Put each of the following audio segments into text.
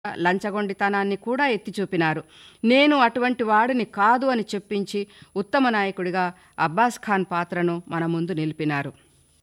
లంచగొండితనాన్ని కూడా ఎత్తి చూపినారు నేను అటువంటి వాడిని కాదు అని చెప్పించి ఉత్తమ నాయకుడిగా అబ్బాస్ ఖాన్ పాత్రను మన ముందు నిలిపినారు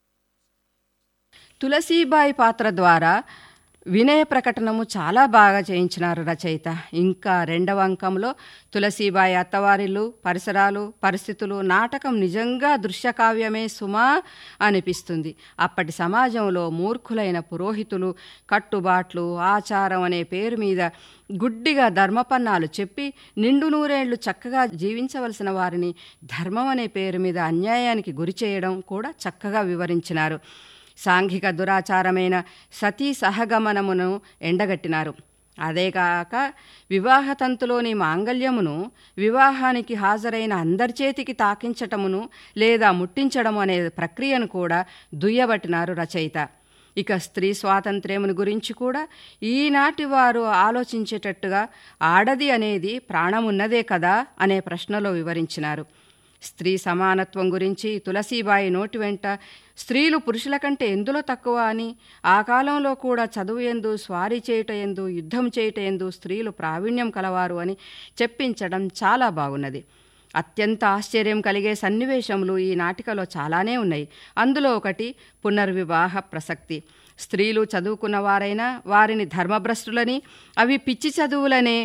తులసీబాయి పాత్ర ద్వారా వినయ ప్రకటనము చాలా బాగా చేయించినారు రచయిత ఇంకా రెండవ అంకంలో తులసీబాయి అత్తవారిలు పరిసరాలు పరిస్థితులు నాటకం నిజంగా దృశ్యకావ్యమే సుమా అనిపిస్తుంది అప్పటి సమాజంలో మూర్ఖులైన పురోహితులు కట్టుబాట్లు ఆచారం అనే పేరు మీద గుడ్డిగా ధర్మపన్నాలు చెప్పి నిండు నూరేళ్లు చక్కగా జీవించవలసిన వారిని ధర్మం అనే పేరు మీద అన్యాయానికి గురి చేయడం కూడా చక్కగా వివరించినారు సాంఘిక దురాచారమైన సతీ సహగమనమును ఎండగట్టినారు అదేగాక వివాహతంతులోని మాంగల్యమును వివాహానికి హాజరైన అందరి చేతికి తాకించటమును లేదా ముట్టించడము అనే ప్రక్రియను కూడా దుయ్యబట్టినారు రచయిత ఇక స్త్రీ స్వాతంత్ర్యమును గురించి కూడా ఈనాటి వారు ఆలోచించేటట్టుగా ఆడది అనేది ప్రాణమున్నదే కదా అనే ప్రశ్నలో వివరించినారు స్త్రీ సమానత్వం గురించి తులసీబాయి నోటి వెంట స్త్రీలు పురుషుల కంటే ఎందులో తక్కువ అని ఆ కాలంలో కూడా చదువు ఎందు స్వారీ చేయుట ఎందు యుద్ధం చేయుట ఎందు స్త్రీలు ప్రావీణ్యం కలవారు అని చెప్పించడం చాలా బాగున్నది అత్యంత ఆశ్చర్యం కలిగే సన్నివేశములు ఈ నాటికలో చాలానే ఉన్నాయి అందులో ఒకటి పునర్వివాహ ప్రసక్తి స్త్రీలు చదువుకున్న వారైనా వారిని ధర్మభ్రష్టులని అవి పిచ్చి చదువులనే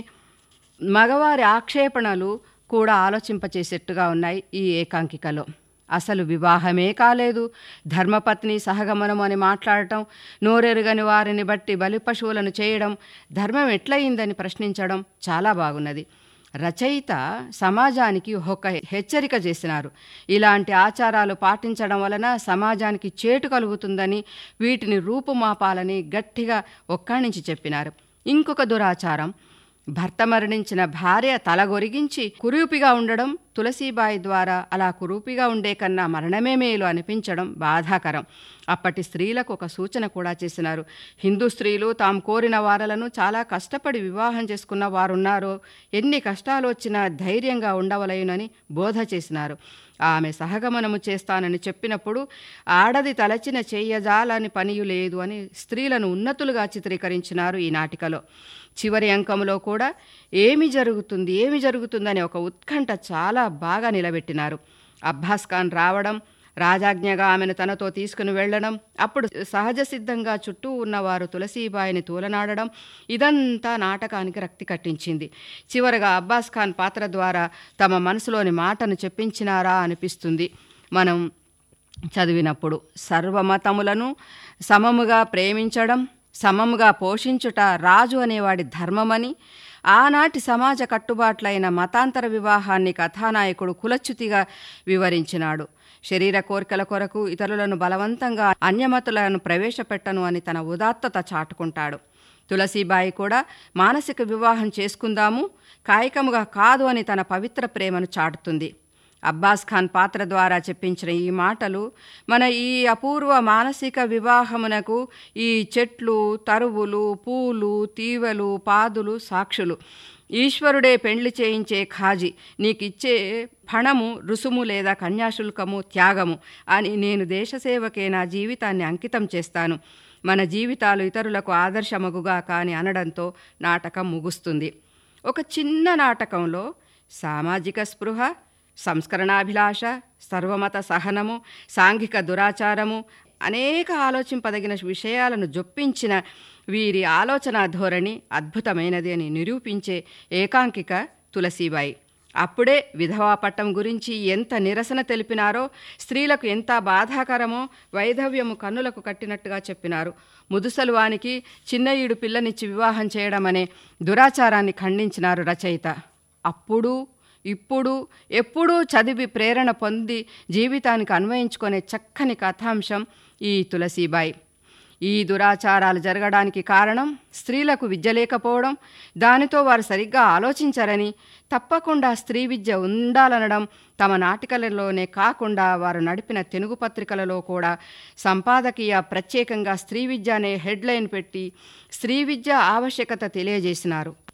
మగవారి ఆక్షేపణలు కూడా ఆలోచింపచేసేట్టుగా ఉన్నాయి ఈ ఏకాంకికలో అసలు వివాహమే కాలేదు ధర్మపత్ని సహగమనం అని మాట్లాడటం నోరెరుగని వారిని బట్టి బలి పశువులను చేయడం ధర్మం ఎట్లయిందని ప్రశ్నించడం చాలా బాగున్నది రచయిత సమాజానికి ఒక హెచ్చరిక చేసినారు ఇలాంటి ఆచారాలు పాటించడం వలన సమాజానికి చేటు కలుగుతుందని వీటిని రూపుమాపాలని గట్టిగా ఒక్కాణించి చెప్పినారు ఇంకొక దురాచారం భర్త మరణించిన భార్య తలగొరిగించి కురూపిగా ఉండడం తులసీబాయి ద్వారా అలా కురూపిగా ఉండే కన్నా మరణమే మేలు అనిపించడం బాధాకరం అప్పటి స్త్రీలకు ఒక సూచన కూడా చేసినారు హిందూ స్త్రీలు తాము కోరిన వారలను చాలా కష్టపడి వివాహం చేసుకున్న వారున్నారో ఎన్ని కష్టాలు వచ్చినా ధైర్యంగా ఉండవలయునని బోధ చేసినారు ఆమె సహగమనము చేస్తానని చెప్పినప్పుడు ఆడది తలచిన చెయ్యజాలని పనియు లేదు అని స్త్రీలను ఉన్నతులుగా చిత్రీకరించినారు ఈ నాటికలో చివరి అంకంలో కూడా ఏమి జరుగుతుంది ఏమి జరుగుతుందని ఒక ఉత్కంఠ చాలా బాగా నిలబెట్టినారు అబ్బాస్ ఖాన్ రావడం రాజాజ్ఞగా ఆమెను తనతో తీసుకుని వెళ్ళడం అప్పుడు సహజ సిద్ధంగా చుట్టూ ఉన్నవారు తులసీబాయిని తూలనాడడం ఇదంతా నాటకానికి రక్తి కట్టించింది చివరగా అబ్బాస్ ఖాన్ పాత్ర ద్వారా తమ మనసులోని మాటను చెప్పించినారా అనిపిస్తుంది మనం చదివినప్పుడు సర్వమతములను సమముగా ప్రేమించడం సమముగా పోషించుట రాజు అనేవాడి ధర్మమని ఆనాటి సమాజ కట్టుబాట్లైన మతాంతర వివాహాన్ని కథానాయకుడు కులచ్యుతిగా వివరించినాడు శరీర కోరికల కొరకు ఇతరులను బలవంతంగా అన్యమతులను ప్రవేశపెట్టను అని తన ఉదాత్తత చాటుకుంటాడు తులసీబాయి కూడా మానసిక వివాహం చేసుకుందాము కాయికముగా కాదు అని తన పవిత్ర ప్రేమను చాటుతుంది అబ్బాస్ ఖాన్ పాత్ర ద్వారా చెప్పించిన ఈ మాటలు మన ఈ అపూర్వ మానసిక వివాహమునకు ఈ చెట్లు తరువులు పూలు తీవెలు పాదులు సాక్షులు ఈశ్వరుడే పెండ్లి చేయించే ఖాజీ నీకిచ్చే ఫణము రుసుము లేదా కన్యాశుల్కము త్యాగము అని నేను దేశసేవకే నా జీవితాన్ని అంకితం చేస్తాను మన జీవితాలు ఇతరులకు ఆదర్శమగుగా కాని అనడంతో నాటకం ముగుస్తుంది ఒక చిన్న నాటకంలో సామాజిక స్పృహ సంస్కరణాభిలాష సర్వమత సహనము సాంఘిక దురాచారము అనేక ఆలోచింపదగిన విషయాలను జొప్పించిన వీరి ఆలోచన ధోరణి అద్భుతమైనది అని నిరూపించే ఏకాంకిక తులసీబాయి అప్పుడే విధవా పట్టం గురించి ఎంత నిరసన తెలిపినారో స్త్రీలకు ఎంత బాధాకరమో వైధవ్యము కన్నులకు కట్టినట్టుగా చెప్పినారు ముదుసలువానికి చిన్నయుడు పిల్లనిచ్చి వివాహం చేయడం అనే దురాచారాన్ని ఖండించినారు రచయిత అప్పుడు ఇప్పుడు ఎప్పుడూ చదివి ప్రేరణ పొంది జీవితానికి అన్వయించుకునే చక్కని కథాంశం ఈ తులసీబాయి ఈ దురాచారాలు జరగడానికి కారణం స్త్రీలకు విద్య లేకపోవడం దానితో వారు సరిగ్గా ఆలోచించరని తప్పకుండా స్త్రీ విద్య ఉండాలనడం తమ నాటికలలోనే కాకుండా వారు నడిపిన తెలుగు పత్రికలలో కూడా సంపాదకీయ ప్రత్యేకంగా స్త్రీ విద్య అనే హెడ్లైన్ పెట్టి స్త్రీ విద్య ఆవశ్యకత తెలియజేసినారు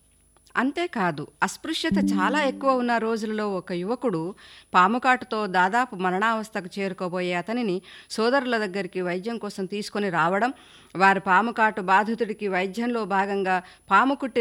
అంతేకాదు అస్పృశ్యత చాలా ఎక్కువ ఉన్న రోజులలో ఒక యువకుడు పాముకాటుతో దాదాపు మరణావస్థకు చేరుకోబోయే అతనిని సోదరుల దగ్గరికి వైద్యం కోసం తీసుకొని రావడం వారి పాముకాటు బాధితుడికి వైద్యంలో భాగంగా పాము కుట్టి